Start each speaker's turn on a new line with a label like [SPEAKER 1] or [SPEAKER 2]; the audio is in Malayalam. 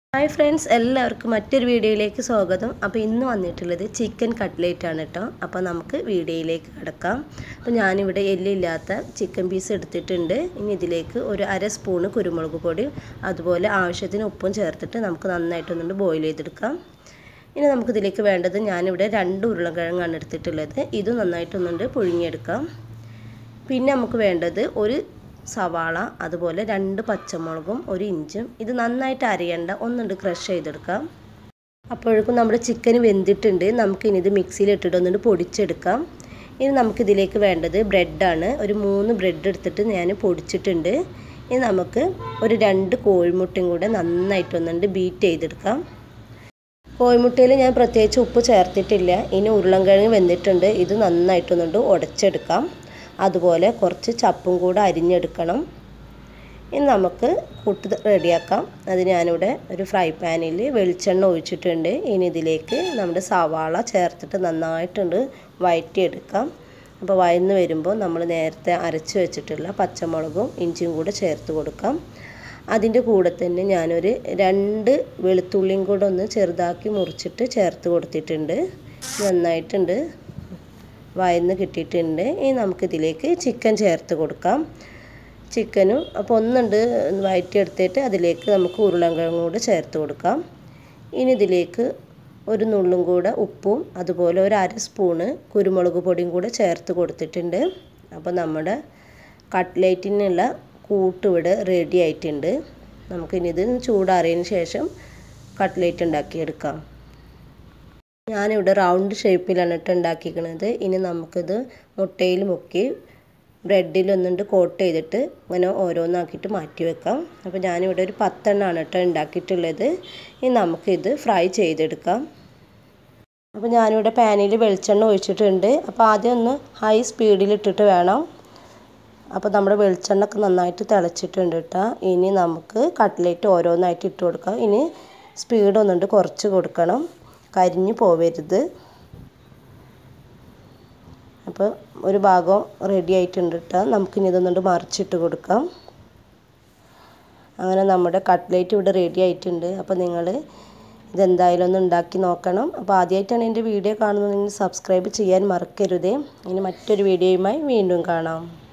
[SPEAKER 1] ഹായ് ഫ്രണ്ട്സ് എല്ലാവർക്കും മറ്റൊരു വീഡിയോയിലേക്ക് സ്വാഗതം അപ്പോൾ ഇന്ന് വന്നിട്ടുള്ളത് ചിക്കൻ കട്ട്ലേറ്റ് ആണ് കേട്ടോ അപ്പോൾ നമുക്ക് വീഡിയോയിലേക്ക് കിടക്കാം അപ്പോൾ ഞാനിവിടെ എല്ലില്ലാത്ത ചിക്കൻ പീസ് എടുത്തിട്ടുണ്ട് ഇനി ഇതിലേക്ക് ഒരു അര സ്പൂണ് കുരുമുളക് പൊടി അതുപോലെ ആവശ്യത്തിന് ഉപ്പും ചേർത്തിട്ട് നമുക്ക് നന്നായിട്ടൊന്നുകൊണ്ട് ബോയിൽ ചെയ്തെടുക്കാം ഇനി നമുക്കിതിലേക്ക് വേണ്ടത് ഞാനിവിടെ രണ്ട് ഉരുളക്കിഴങ്ങാണ് എടുത്തിട്ടുള്ളത് ഇത് നന്നായിട്ടൊന്നുകൊണ്ട് പുഴുങ്ങിയെടുക്കാം പിന്നെ നമുക്ക് വേണ്ടത് ഒരു സവാള അതുപോലെ രണ്ട് പച്ചമുളകും ഒരു ഇഞ്ചും ഇത് നന്നായിട്ട് അരിയണ്ട ഒന്നുണ്ട് ക്രഷ് ചെയ്തെടുക്കാം അപ്പോഴേക്കും നമ്മുടെ ചിക്കൻ വെന്തിട്ടുണ്ട് നമുക്കിനി ഇത് മിക്സിയിൽ ഇട്ടിട്ട് ഒന്നുകൊണ്ട് പൊടിച്ചെടുക്കാം ഇനി നമുക്കിതിലേക്ക് വേണ്ടത് ബ്രെഡാണ് ഒരു മൂന്ന് ബ്രെഡ് എടുത്തിട്ട് ഞാൻ പൊടിച്ചിട്ടുണ്ട് ഇനി നമുക്ക് ഒരു രണ്ട് കോഴിമുട്ടയും കൂടെ നന്നായിട്ടൊന്നുണ്ട് ബീറ്റ് ചെയ്തെടുക്കാം കോഴിമുട്ടയിൽ ഞാൻ പ്രത്യേകിച്ച് ഉപ്പ് ചേർത്തിട്ടില്ല ഇനി ഉരുളൻകിഴങ്ങ് വെന്തിട്ടുണ്ട് ഇത് നന്നായിട്ടൊന്നുകൊണ്ട് ഉടച്ചെടുക്കാം അതുപോലെ കുറച്ച് ചപ്പും കൂടെ അരിഞ്ഞെടുക്കണം ഇനി നമുക്ക് കൂട്ട് റെഡിയാക്കാം അത് ഞാനിവിടെ ഒരു ഫ്രൈ പാനിൽ വെളിച്ചെണ്ണ ഒഴിച്ചിട്ടുണ്ട് ഇനി ഇതിലേക്ക് നമ്മുടെ സവാള ചേർത്തിട്ട് നന്നായിട്ടുണ്ട് വഴറ്റിയെടുക്കാം അപ്പോൾ വയന്ന് വരുമ്പോൾ നമ്മൾ നേരത്തെ അരച്ച് വെച്ചിട്ടുള്ള പച്ചമുളകും ഇഞ്ചിയും കൂടെ ചേർത്ത് കൊടുക്കാം അതിൻ്റെ കൂടെ തന്നെ ഞാനൊരു രണ്ട് വെളുത്തുള്ളിയും കൂടെ ഒന്ന് ചെറുതാക്കി മുറിച്ചിട്ട് ചേർത്ത് കൊടുത്തിട്ടുണ്ട് നന്നായിട്ടുണ്ട് വയന്ന് കിട്ടിയിട്ടുണ്ട് ഇനി നമുക്കിതിലേക്ക് ചിക്കൻ ചേർത്ത് കൊടുക്കാം ചിക്കനും അപ്പോൾ ഒന്നുണ്ട് വയറ്റിയെടുത്തിട്ട് അതിലേക്ക് നമുക്ക് ഉരുളൻകിഴങ്ങും കൂടെ ചേർത്ത് കൊടുക്കാം ഇനി ഇതിലേക്ക് ഒരു നുള്ളും കൂടെ ഉപ്പും അതുപോലെ ഒരു അര സ്പൂണ് കുരുമുളക് പൊടിയും കൂടെ ചേർത്ത് കൊടുത്തിട്ടുണ്ട് അപ്പോൾ നമ്മുടെ കട്ട്ലേറ്റിനുള്ള കൂട്ട് ഇവിടെ റെഡി ആയിട്ടുണ്ട് നമുക്കിനി ഇത് ചൂടാറിയതിന് ശേഷം കട്ട്ലേറ്റ് ഉണ്ടാക്കിയെടുക്കാം ഞാനിവിടെ റൗണ്ട് ഷേപ്പിലാണ് ഇട്ട് ഉണ്ടാക്കിയിരിക്കുന്നത് ഇനി നമുക്കിത് മുട്ടയിൽ മുക്കി ബ്രെഡിലൊന്നുണ്ട് കോട്ട് ചെയ്തിട്ട് ഇങ്ങനെ ഓരോന്നാക്കിയിട്ട് മാറ്റി വെക്കാം അപ്പോൾ ഞാനിവിടെ ഒരു പത്തെണ്ണമാണ് കേട്ടോ ഉണ്ടാക്കിയിട്ടുള്ളത് ഇനി നമുക്കിത് ഫ്രൈ ചെയ്തെടുക്കാം അപ്പോൾ ഞാനിവിടെ പാനിൽ വെളിച്ചെണ്ണ ഒഴിച്ചിട്ടുണ്ട് അപ്പോൾ ആദ്യം ഒന്ന് ഹൈ സ്പീഡിൽ ഇട്ടിട്ട് വേണം അപ്പോൾ നമ്മുടെ വെളിച്ചെണ്ണ ഒക്കെ നന്നായിട്ട് തിളച്ചിട്ടുണ്ട് കേട്ടോ ഇനി നമുക്ക് കട്ട്ലേറ്റ് ഓരോന്നായിട്ട് ഇട്ട് കൊടുക്കാം ഇനി സ്പീഡ് ഒന്നുണ്ട് കുറച്ച് കൊടുക്കണം കരിഞ്ഞു പോവരുത് അപ്പോൾ ഒരു ഭാഗം റെഡി ആയിട്ടുണ്ട് കേട്ടോ നമുക്കിനി ഇതൊന്നുകൊണ്ട് മറിച്ചിട്ട് കൊടുക്കാം അങ്ങനെ നമ്മുടെ കട്ട്ലേറ്റ് ഇവിടെ റെഡി ആയിട്ടുണ്ട് അപ്പോൾ നിങ്ങൾ ഇതെന്തായാലും ഒന്ന് ഉണ്ടാക്കി നോക്കണം അപ്പോൾ ആദ്യമായിട്ടാണ് എൻ്റെ വീഡിയോ കാണുന്നതെങ്കിൽ സബ്സ്ക്രൈബ് ചെയ്യാൻ മറക്കരുതേ ഇനി മറ്റൊരു വീഡിയോയുമായി വീണ്ടും കാണാം